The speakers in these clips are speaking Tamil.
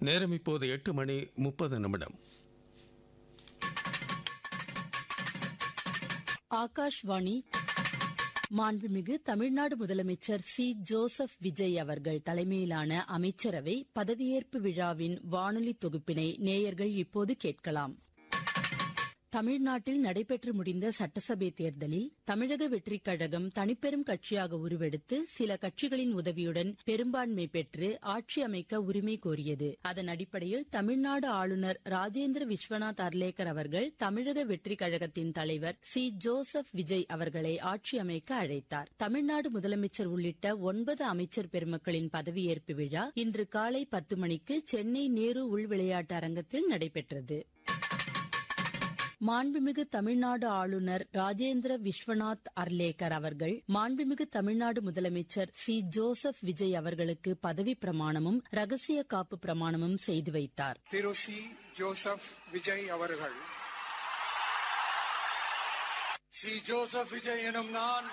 நேரம் இப்போது எட்டு மணி முப்பது நிமிடம் ஆகாஷ்வாணி மாண்புமிகு தமிழ்நாடு முதலமைச்சர் சி ஜோசப் விஜய் அவர்கள் தலைமையிலான அமைச்சரவை பதவியேற்பு விழாவின் வானொலி தொகுப்பினை நேயர்கள் இப்போது கேட்கலாம் தமிழ்நாட்டில் நடைபெற்று முடிந்த சட்டசபை தேர்தலில் தமிழக வெற்றிக் கழகம் தனிப்பெரும் கட்சியாக உருவெடுத்து சில கட்சிகளின் உதவியுடன் பெரும்பான்மை பெற்று ஆட்சி அமைக்க உரிமை கோரியது அதன் அடிப்படையில் தமிழ்நாடு ஆளுநர் ராஜேந்திர விஸ்வநாத் அர்லேக்கர் அவர்கள் தமிழக வெற்றிக் கழகத்தின் தலைவர் சி ஜோசப் விஜய் அவர்களை ஆட்சி அமைக்க அழைத்தார் தமிழ்நாடு முதலமைச்சர் உள்ளிட்ட ஒன்பது அமைச்சர் பெருமக்களின் பதவியேற்பு விழா இன்று காலை பத்து மணிக்கு சென்னை நேரு உள் விளையாட்டு அரங்கத்தில் நடைபெற்றது மாண்புமிகு தமிழ்நாடு ஆளுநர் ராஜேந்திர விஸ்வநாத் அர்லேக்கர் அவர்கள் மாண்புமிகு தமிழ்நாடு முதலமைச்சர் சி ஜோசப் விஜய் அவர்களுக்கு பதவி பிரமாணமும் ரகசிய காப்பு பிரமாணமும் செய்து வைத்தார் திரு சி ஜோசப் விஜய் அவர்கள் சி ஜோசப் விஜய் எனும் நான்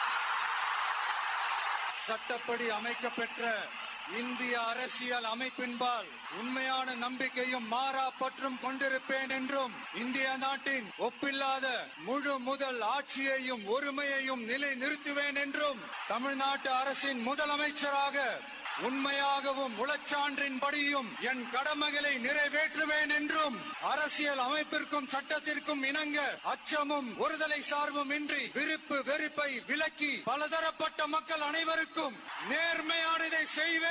சட்டப்படி அமைக்கப்பெற்ற இந்திய அரசியல் அமைப்பின்பால் உண்மையான நம்பிக்கையும் மாறா பற்றும் கொண்டிருப்பேன் என்றும் இந்திய நாட்டின் ஒப்பில்லாத முழு முதல் ஆட்சியையும் ஒருமையையும் நிலை நிறுத்துவேன் என்றும் தமிழ்நாட்டு அரசின் முதலமைச்சராக உண்மையாகவும் உளச்சான்றின்படியும் என் கடமைகளை நிறைவேற்றுவேன் என்றும் அரசியல் அமைப்பிற்கும் சட்டத்திற்கும் இணங்க அச்சமும் ஒருதலை சார்பும் இன்றி விருப்பு வெறுப்பை விலக்கி பலதரப்பட்ட மக்கள் அனைவருக்கும் நேர்மையானதை செய்வேன்